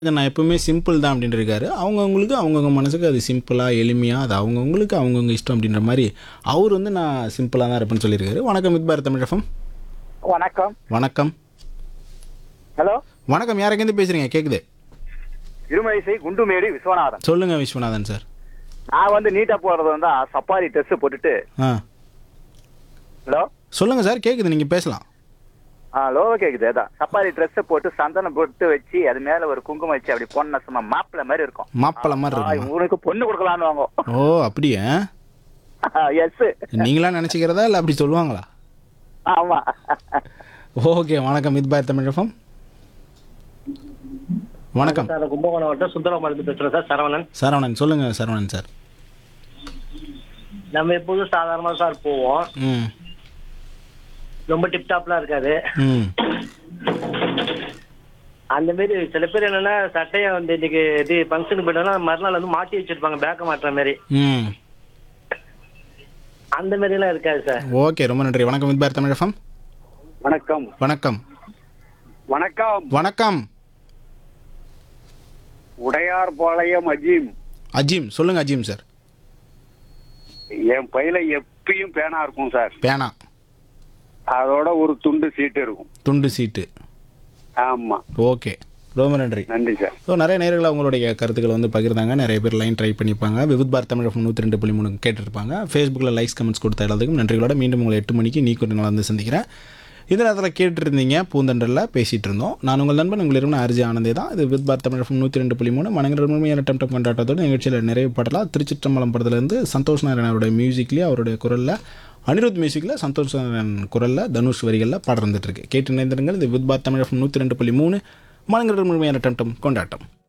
இது நான் எப்பவுமே சிம்பிள் தான் அப்படின்ட்டு இருக்காரு அவங்கவுங்களுக்கு அவங்கவுங்க மனசுக்கு அது சிம்பிளாக எளிமையாக அது அவங்கவுங்களுக்கு அவங்கவுங்க இஷ்டம் அப்படின்ற மாதிரி அவர் வந்து நான் சிம்பிளாக தான் இருப்பேன்னு சொல்லியிருக்காரு வணக்கம் வித் பாரத் தமிழகம் வணக்கம் வணக்கம் ஹலோ வணக்கம் யாருக்கேருந்து பேசுகிறீங்க கேட்குது இருமழிசை குண்டுமேடு விஸ்வநாதன் சொல்லுங்கள் விஸ்வநாதன் சார் நான் வந்து நீட்டா போறது வந்து சப்பாரி ட்ரெஸ் போட்டுட்டு ஆ ஹலோ சொல்லுங்கள் சார் கேட்குது நீங்கள் பேசலாம் ஆ லோவ கேக்குது அதான் சப்பாரி ட்ரெஸ் போட்டு சந்தனம் போட்டு வச்சு அது மேல ஒரு குங்குமம் வச்சு அப்படி பொண்ண சும்மா மாப்பிள்ள மாதிரி இருக்கும் மாப்பிள்ளை மாதிரி ஆ, இருக்குமா உனக்கு பொண்ணு கொடுக்கலான்னு வாங்க ஓ அப்படியே எஸ் நீங்களா நினச்சிக்கிறதா இல்லை அப்படி சொல்லுவாங்களா ஆமா ஓகே வணக்கம் வித் பாரத் தமிழகம் வணக்கம் சார் கும்பகோணம் மாவட்டம் சுந்தரமாலிருந்து பேசுறேன் சார் சரவணன் சரவணன் சொல்லுங்கள் சரவணன் சார் நம்ம எப்போதும் சாதாரணமா சார் போவோம் ம் ரொம்ப டிப்டாப்லாம் இருக்காது ம் அந்த மாதிரி சில பேர் என்னன்னா சட்டையை வந்து இன்னைக்கு இது ஃபங்க்ஷனுக்கு போயிட்டோம்னா மறுநாள் வந்து மாட்டி வச்சிருப்பாங்க பேக்க மாட்டுற மாதிரி ம் அந்த மாதிரி எல்லாம் இருக்காது சார் ஓகே ரொம்ப நன்றி வணக்கம் வித் பாரத் தமிழகம் வணக்கம் வணக்கம் வணக்கம் வணக்கம் உடையார் பாளையம் அஜீம் அஜீம் சொல்லுங்க அஜீம் சார் என் பையில எப்பயும் பேனா இருக்கும் சார் பேனா அதோட ஒரு துண்டு சீட்டு இருக்கும் துண்டு சீட்டு ஆமா ஓகே ரொம்ப நன்றி நன்றி சார் ஸோ நிறைய நேர்கள் அவங்களுடைய கருத்துக்களை வந்து பகிர்ந்தாங்க நிறைய பேர் லைன் ட்ரை பண்ணிப்பாங்க விவித் பாரத் தமிழகம் நூற்றி ரெண்டு புள்ளி மூணு கேட்டிருப்பாங்க ஃபேஸ்புக்கில் லைக்ஸ் கமெண்ட்ஸ் கொடுத்த எல்லாத்துக்கும் நன்றிகளோட மீண்டும் உங்களை எட்டு மணிக்கு நீ கொஞ்சம் வந்து சந்திக்கிறேன் இந்த நேரத்தில் கேட்டுருந்தீங்க பூந்தண்டரில் பேசிகிட்டு இருந்தோம் நான் உங்கள் நண்பன் உங்கள் இருந்த அரிஜி ஆனந்தே தான் இது வித் பாரத் தமிழகம் நூற்றி ரெண்டு புள்ளி மூணு மனங்கிற உண்மையான டம் டம் கொண்டாட்டத்தோடு நிகழ்ச்சியில் நிறைவு படலாம் திருச்சிற்றம்பலம் படத்துலேருந்து சந்தோஷ் நாராயண் அவருடைய மியூசிக்லேயே அவருடைய குரலில் அனிருத் மியூசிக்கில் சந்தோஷ் நாராயண் குரலில் தனுஷ் வரிகளில் பாடம் இருந்துட்டு இருக்கு கேட்டு நினைந்திருங்கள் இது வித் பாரத் தமிழகம் நூற்றி ரெண்டு புள்ளி மூணு மனங்கிற உண்மையான டம் டம் கொண்டாட்டம்